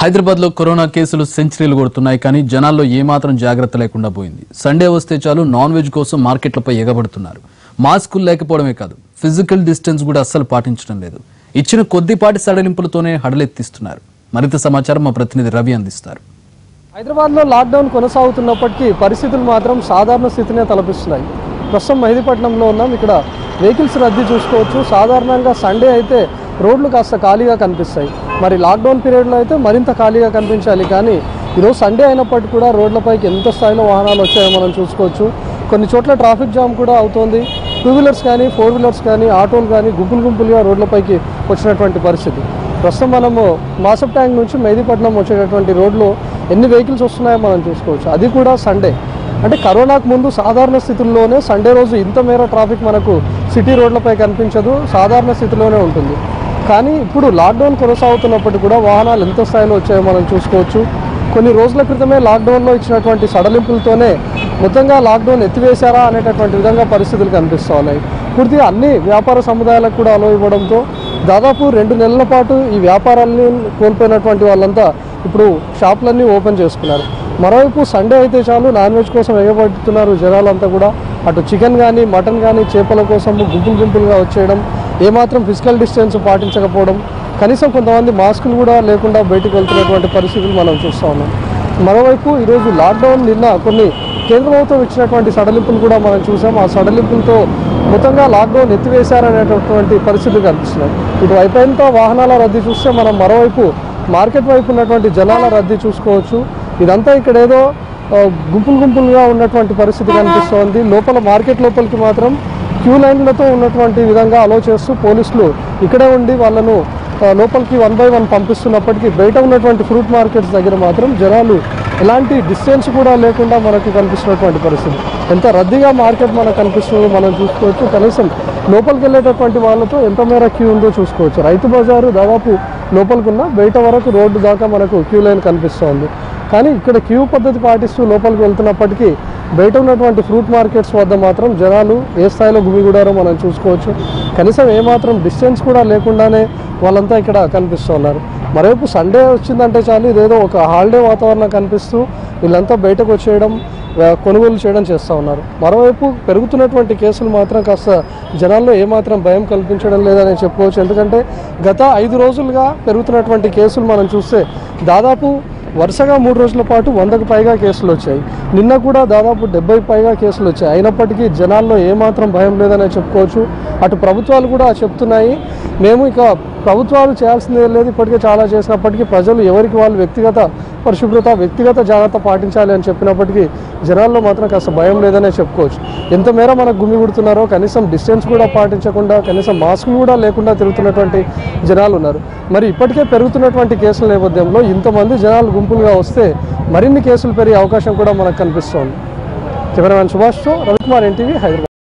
హైదరాబాద్ లో కరోనా కేసులు సెంచరీలు కొడుతున్నాయి కానీ జనాల్లో ఏమాత్రం జాగ్రత్త లేకుండా పోయింది సండే వస్తే చాలు నాన్ వెజ్ కోసం మార్కెట్లపై ఎగబడుతున్నారు మాస్కులు లేకపోవడమే కాదు ఫిజికల్ డిస్టెన్స్ కూడా అస్సలు పాటించడం లేదు ఇచ్చిన కొద్దిపాటి సడలింపులతోనే హడలెత్తిస్తున్నారు మరింత సమాచారం మా ప్రతినిధి రవి అందిస్తారు హైదరాబాద్లో లాక్డౌన్ కొనసాగుతున్నప్పటికీ పరిస్థితులు మాత్రం సాధారణ స్థితినే తలపిస్తున్నాయి ప్రస్తుతం మెహదీపట్నంలో ఉన్నాం ఇక్కడ వెహికల్స్ రద్దీ చూసుకోవచ్చు సాధారణంగా సండే అయితే రోడ్లు కాస్త ఖాళీగా కనిపిస్తాయి మరి లాక్డౌన్ పీరియడ్లో అయితే మరింత ఖాళీగా కనిపించాలి కానీ ఈరోజు సండే అయినప్పటికీ కూడా రోడ్లపైకి ఎంత స్థాయిలో వాహనాలు వచ్చాయో మనం చూసుకోవచ్చు కొన్ని చోట్ల ట్రాఫిక్ జామ్ కూడా అవుతోంది టూ వీలర్స్ కానీ ఫోర్ వీలర్స్ కానీ ఆటోలు కానీ గుంపులు గుంపులుగా రోడ్లపైకి వచ్చినటువంటి పరిస్థితి ప్రస్తుతం మనము మాసప్ ట్యాంక్ నుంచి మెహదీపట్నం వచ్చేటటువంటి రోడ్లు ఎన్ని వెహికల్స్ వస్తున్నాయో మనం చూసుకోవచ్చు అది కూడా సండే అంటే కరోనాకు ముందు సాధారణ స్థితుల్లోనే సండే రోజు ఇంత మేర ట్రాఫిక్ మనకు సిటీ రోడ్లపై కనిపించదు సాధారణ స్థితిలోనే ఉంటుంది కానీ ఇప్పుడు లాక్డౌన్ కొనసాగుతున్నప్పటికీ కూడా వాహనాలు ఎంత స్థాయిలో వచ్చాయో మనం చూసుకోవచ్చు కొన్ని రోజుల క్రితమే లాక్డౌన్లో ఇచ్చినటువంటి సడలింపులతోనే మొత్తంగా లాక్డౌన్ ఎత్తివేశారా అనేటటువంటి విధంగా పరిస్థితులు కనిపిస్తూ ఉన్నాయి పూర్తిగా అన్ని వ్యాపార సముదాయాలకు కూడా అలో ఇవ్వడంతో దాదాపు రెండు నెలల పాటు ఈ వ్యాపారాన్ని కోల్పోయినటువంటి వాళ్ళంతా ఇప్పుడు షాపులన్నీ ఓపెన్ చేసుకున్నారు మరోవైపు సండే అయితే చాలు నాన్ వెజ్ కోసం ఎగబడుతున్నారు జనాలంతా కూడా అటు చికెన్ కానీ మటన్ కానీ చేపల కోసం గుంపులు గుంపులుగా వచ్చేయడం ఏమాత్రం ఫిజికల్ డిస్టెన్స్ పాటించకపోవడం కనీసం కొంతమంది మాస్కులు కూడా లేకుండా బయటకు వెళ్తున్నటువంటి పరిస్థితులు మనం చూస్తూ ఉన్నాం మరోవైపు ఈరోజు లాక్డౌన్ నిన్న కొన్ని కేంద్ర ప్రభుత్వం ఇచ్చినటువంటి సడలింపులు కూడా మనం చూసాం ఆ సడలింపులతో మొత్తంగా లాక్డౌన్ ఎత్తివేశారనేటటువంటి పరిస్థితులు కనిపిస్తున్నాయి ఇటు వైపంతా వాహనాల రద్దీ చూస్తే మనం మరోవైపు మార్కెట్ వైపు ఉన్నటువంటి జనాల రద్దీ చూసుకోవచ్చు ఇదంతా ఇక్కడ ఏదో ఆ, గుంపులు గుంపులుగా ఉన్నటువంటి పరిస్థితి కనిపిస్తోంది లోపల మార్కెట్ లోపలికి మాత్రం క్యూ లైన్లతో ఉన్నటువంటి విధంగా అలో చేస్తూ పోలీసులు ఇక్కడే ఉండి వాళ్ళను ఆ, లోపలికి వన్ బై వన్ పంపిస్తున్నప్పటికీ బయట ఉన్నటువంటి ఫ్రూట్ మార్కెట్స్ దగ్గర మాత్రం జనాలు ఎలాంటి డిస్టెన్స్ కూడా లేకుండా మనకు కనిపిస్తున్నటువంటి పరిస్థితి ఎంత రద్దీగా మార్కెట్ మనకు కనిపిస్తుందో మనం చూసుకోవచ్చు కనీసం లోపలికి వెళ్ళేటటువంటి వాళ్ళతో ఎంత మేర క్యూ ఉందో చూసుకోవచ్చు రైతు బజారు దాదాపు లోపలికున్న బయట వరకు రోడ్డు దాకా మనకు క్యూ లైన్ కనిపిస్తోంది కానీ ఇక్కడ క్యూ పద్ధతి పాటిస్తూ లోపలికి వెళ్తున్నప్పటికీ బయట ఉన్నటువంటి ఫ్రూట్ మార్కెట్స్ వద్ద మాత్రం జనాలు ఏ స్థాయిలో గుమిగూడారో మనం చూసుకోవచ్చు కనీసం ఏమాత్రం డిస్టెన్స్ కూడా లేకుండానే వాళ్ళంతా ఇక్కడ కనిపిస్తూ ఉన్నారు మరోవైపు సండే వచ్చిందంటే చాలు ఇదేదో ఒక హాలిడే వాతావరణం కనిపిస్తూ వీళ్ళంతా బయటకు వచ్చేయడం ఆ, కొనుగోలు చేయడం చేస్తూ ఉన్నారు మరోవైపు పెరుగుతున్నటువంటి కేసులు మాత్రం కాస్త జనాల్లో ఏమాత్రం భయం కల్పించడం లేదని చెప్పుకోవచ్చు ఎందుకంటే గత ఐదు రోజులుగా పెరుగుతున్నటువంటి కేసులు మనం చూస్తే దాదాపు వరుసగా మూడు రోజుల పాటు వందకు పైగా కేసులు వచ్చాయి నిన్న కూడా దాదాపు డెబ్బై పైగా కేసులు వచ్చాయి అయినప్పటికీ జనాల్లో ఏమాత్రం భయం లేదని చెప్పుకోవచ్చు అటు ప్రభుత్వాలు కూడా చెప్తున్నాయి మేము ఇక ప్రభుత్వాలు చేయాల్సిందే లేదు ఇప్పటికే చాలా చేసినప్పటికీ ప్రజలు ఎవరికి వాళ్ళు వ్యక్తిగత పరిశుభ్రత వ్యక్తిగత జాగ్రత్త పాటించాలి అని చెప్పినప్పటికీ జనాల్లో మాత్రం కాస్త భయం లేదనే చెప్పుకోవచ్చు ఎంత మేర మనకు గుమిగుడుతున్నారో కనీసం డిస్టెన్స్ కూడా పాటించకుండా కనీసం మాస్కులు కూడా లేకుండా తిరుగుతున్నటువంటి జనాలు ఉన్నారు మరి ఇప్పటికే పెరుగుతున్నటువంటి కేసుల నేపథ్యంలో ఇంతమంది జనాలు గుంపులుగా వస్తే మరిన్ని కేసులు పెరిగే అవకాశం కూడా మనకు కనిపిస్తోంది కెమెరామెన్ సుభాష్తో రవికుమార్ ఎన్టీవీ హైదరాబాద్